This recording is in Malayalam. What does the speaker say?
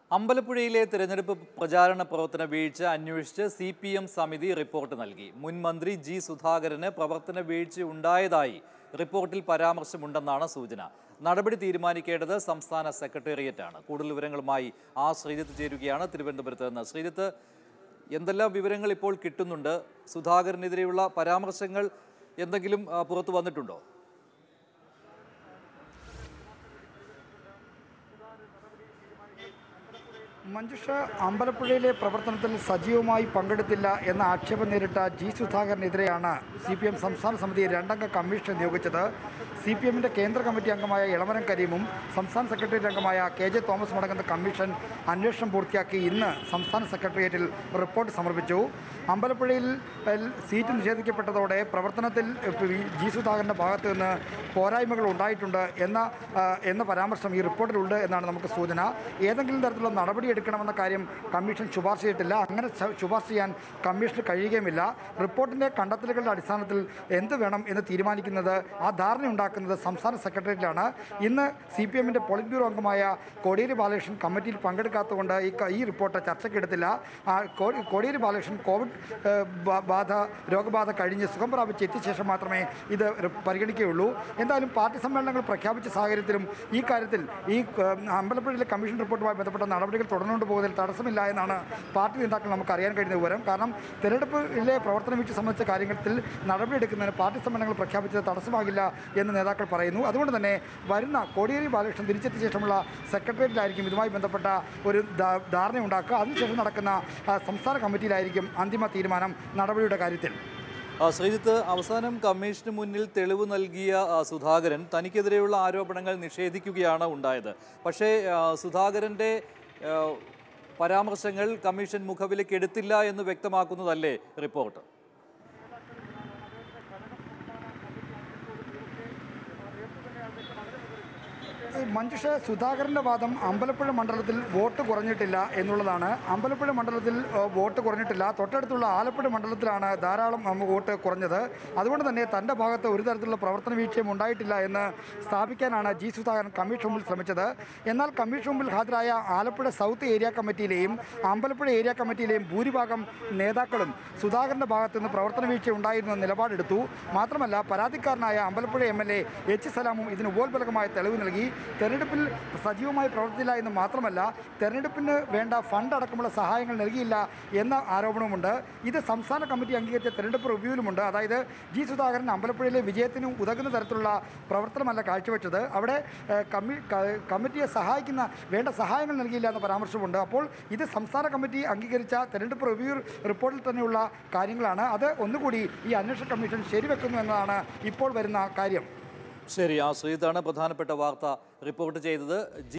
അമ്പലപ്പുഴയിലെ തിരഞ്ഞെടുപ്പ് പ്രചാരണ പ്രവർത്തന വീഴ്ച അന്വേഷിച്ച് സി പി എം സമിതി റിപ്പോർട്ട് നൽകി മുൻ മന്ത്രി ജി സുധാകരന് പ്രവർത്തന വീഴ്ച ഉണ്ടായതായി റിപ്പോർട്ടിൽ പരാമർശമുണ്ടെന്നാണ് സൂചന നടപടി തീരുമാനിക്കേണ്ടത് സംസ്ഥാന സെക്രട്ടേറിയറ്റാണ് കൂടുതൽ വിവരങ്ങളുമായി ആ ശ്രീജിത്ത് ചേരുകയാണ് തിരുവനന്തപുരത്ത് നിന്ന് ശ്രീജിത്ത് എന്തെല്ലാം വിവരങ്ങൾ ഇപ്പോൾ കിട്ടുന്നുണ്ട് സുധാകരനെതിരെയുള്ള പരാമർശങ്ങൾ എന്തെങ്കിലും ആ, പുറത്തു വന്നിട്ടുണ്ടോ മഞ്ജുഷ അമ്പലപ്പുഴയിലെ പ്രവർത്തനത്തിൽ സജീവമായി പങ്കെടുത്തില്ല എന്ന ആക്ഷേപം നേരിട്ട ജി സുധാകരനെതിരെയാണ് സി പി എം സംസ്ഥാന സമിതി രണ്ടംഗ കമ്മീഷൻ നിയോഗിച്ചത് സി പി എമ്മിൻ്റെ കേന്ദ്ര കമ്മിറ്റി അംഗമായ ഇളമരം കരീമും സംസ്ഥാന സെക്രട്ടേറിയറ്റ് അംഗമായ കെ ജെ തോമസ് അടങ്ങുന്ന കമ്മീഷൻ അന്വേഷണം പൂർത്തിയാക്കി ഇന്ന് സംസ്ഥാന സെക്രട്ടേറിയറ്റിൽ റിപ്പോർട്ട് സമർപ്പിച്ചു അമ്പലപ്പുഴയിൽ എൽ, സീറ്റ് നിഷേധിക്കപ്പെട്ടതോടെ പ്രവർത്തനത്തിൽ ഏഹ്, ജി സുധാകരൻ്റെ ഭാഗത്ത് നിന്ന് പോരായ്മകൾ ഉണ്ടായിട്ടുണ്ട് എന്ന ആ, എന്ന പരാമർശം ഈ റിപ്പോർട്ടിലുണ്ട് എന്നാണ് നമുക്ക് സൂചന ഏതെങ്കിലും തരത്തിലുള്ള നടപടിയെടുക്കണമെന്ന കാര്യം കമ്മീഷൻ ശുപാർശ ചെയ്തിട്ടില്ല അങ്ങനെ ശ- ശുപാർശ ചെയ്യാൻ കമ്മീഷന് കഴിയുകയുമില്ല റിപ്പോർട്ടിൻ്റെ കണ്ടെത്തലുകളുടെ അടിസ്ഥാനത്തിൽ എന്ത് വേണം എന്ന് തീരുമാനിക്കുന്നത് ആ ധാരണ ഉണ്ടാക്കുന്നത് സംസ്ഥാന സെക്രട്ടേറിയറ്റിലാണ് ഇന്ന് സി പി എമ്മിൻ്റെ പോളിറ്റ് ബ്യൂറോ അംഗമായ കോടിയേരി ബാലകൃഷ്ണൻ കമ്മിറ്റിയിൽ പങ്കെടുക്കാത്തതുകൊണ്ട് ഈ ക- ഈ റിപ്പോർട്ട് ചർച്ചയ്ക്കെടുത്തില്ല ആ, കോ- കോടിയേരി ബാലകൃഷ്ണൻ കോവിഡ് ഏഹ്, ബ- ബാധ രോഗബാധ കഴിഞ്ഞ് സുഖം പ്രാപിച്ച് എത്തിയ ശേഷം മാത്രമേ ഇത് റി- പരിഗണിക്കുകയുള്ളൂ എന്തായാലും പാർട്ടി സമ്മേളനങ്ങൾ പ്രഖ്യാപിച്ച സാഹചര്യത്തിലും ഈ കാര്യത്തിൽ ഈ ഏഹ്, അമ്പലപ്പുഴയിലെ കമ്മീഷൻ റിപ്പോർട്ടുമായി ബന്ധപ്പെട്ട നടപടികൾ തുടർന്നുകൊണ്ട് പോകുന്നതിൽ തടസ്സമില്ല എന്നാണ് പാർട്ടി നേതാക്കൾ നമുക്ക് അറിയാൻ കഴിയുന്ന വിവരം കാരണം തെരഞ്ഞെടുപ്പിലെ പ്രവർത്തന വീഴ്ച സംബന്ധിച്ച കാര്യത്തിൽ നടപടിയെടുക്കുന്നതിന് പാർട്ടി സമ്മേളനങ്ങൾ പ്രഖ്യാപിച്ചത് തടസ്സമാകില്ല എന്ന് നേതാക്കൾ പറയുന്നു അതുകൊണ്ട് തന്നെ വരുന്ന കോടിയേരി ബാലകൃഷ്ണൻ തിരിച്ചെത്തിയ ശേഷമുള്ള സെക്രട്ടേറിയറ്റിലായിരിക്കും ഇതുമായി ബന്ധപ്പെട്ട ഒരു ധാ- ധാരണയുണ്ടാക്കുക അതിനുശേഷം നടക്കുന്ന ആ, സംസ്ഥാന കമ്മിറ്റിയിലായിരിക്കും അന്തിമ തീരുമാനം നടപടിയുടെ കാര്യത്തിൽ ആ, ശ്രീജിത്ത് അവസാനം കമ്മീഷന് മുന്നിൽ തെളിവ് നൽകിയ ആ, സുധാകരൻ തനിക്കെതിരെയുള്ള ആരോപണങ്ങൾ നിഷേധിക്കുകയാണ് ഉണ്ടായത് പക്ഷേ ആ, സുധാകരൻ്റെ ആ, പരാമർശങ്ങൾ കമ്മീഷൻ മുഖവിലേക്ക് എടുത്തില്ല എന്ന് വ്യക്തമാക്കുന്നതല്ലേ റിപ്പോർട്ട് ഈ മഞ്ജുഷ സുധാകരൻ്റെ വാദം അമ്പലപ്പുഴ മണ്ഡലത്തിൽ വോട്ട് കുറഞ്ഞിട്ടില്ല എന്നുള്ളതാണ് അമ്പലപ്പുഴ മണ്ഡലത്തിൽ ഏഹ്, വോട്ട് കുറഞ്ഞിട്ടില്ല തൊട്ടടുത്തുള്ള ആലപ്പുഴ മണ്ഡലത്തിലാണ് ധാരാളം ഉം, വോട്ട് കുറഞ്ഞത് അതുകൊണ്ട് തന്നെ തൻ്റെ ഭാഗത്ത് ഒരു തരത്തിലുള്ള പ്രവർത്തന വീഴ്ചയും ഉണ്ടായിട്ടില്ല എന്ന് സ്ഥാപിക്കാനാണ് ജി സുധാകരൻ കമ്മീഷൻ മുമ്പിൽ ശ്രമിച്ചത് എന്നാൽ കമ്മീഷൻ മുമ്പിൽ ഹാജരായ ആലപ്പുഴ സൗത്ത് ഏരിയ കമ്മിറ്റിയിലെയും അമ്പലപ്പുഴ ഏരിയ കമ്മിറ്റിയിലെയും ഭൂരിഭാഗം നേതാക്കളും സുധാകരൻ്റെ ഭാഗത്ത് നിന്ന് പ്രവർത്തന വീഴ്ച ഉണ്ടായിരുന്നു എന്ന് നിലപാടെടുത്തു മാത്രമല്ല പരാതിക്കാരനായ Ambalappuzha M L A H സലാമും ഇതിന് ഉപോത്ബലകമായ തെളിവ് നൽകി തെരഞ്ഞെടുപ്പിൽ സജീവമായി പ്രവർത്തിച്ചില്ല എന്ന് മാത്രമല്ല തെരഞ്ഞെടുപ്പിന് വേണ്ട ഫണ്ട് അടക്കമുള്ള സഹായങ്ങൾ നൽകിയില്ല എന്ന ആരോപണവുമുണ്ട് ഇത് സംസ്ഥാന കമ്മിറ്റി അംഗീകരിച്ച തെരഞ്ഞെടുപ്പ് റിവ്യൂവിലുമുണ്ട് അതായത് ജി സുധാകരൻ അമ്പലപ്പുഴയിലെ വിജയത്തിന് ഉതകുന്ന തരത്തിലുള്ള പ്രവർത്തനമല്ല കാഴ്ചവെച്ചത് അവിടെ ഏഹ്, കമ്മി ക- കമ്മിറ്റിയെ സഹായിക്കുന്ന വേണ്ട സഹായങ്ങൾ നൽകിയില്ല എന്ന പരാമർശമുണ്ട് അപ്പോൾ ഇത് സംസ്ഥാന കമ്മിറ്റി അംഗീകരിച്ച തെരഞ്ഞെടുപ്പ് റിവ്യൂ റിപ്പോർട്ടിൽ തന്നെയുള്ള കാര്യങ്ങളാണ് അത് ഒന്നുകൂടി ഈ അന്വേഷണ കമ്മീഷൻ ശരിവെക്കുന്നു എന്നതാണ് ഇപ്പോൾ വരുന്ന കാര്യം ശരി ആ ശ്രീജിത്താണ് പ്രധാനപ്പെട്ട വാർത്ത റിപ്പോർട്ട് ചെയ്തത് ജി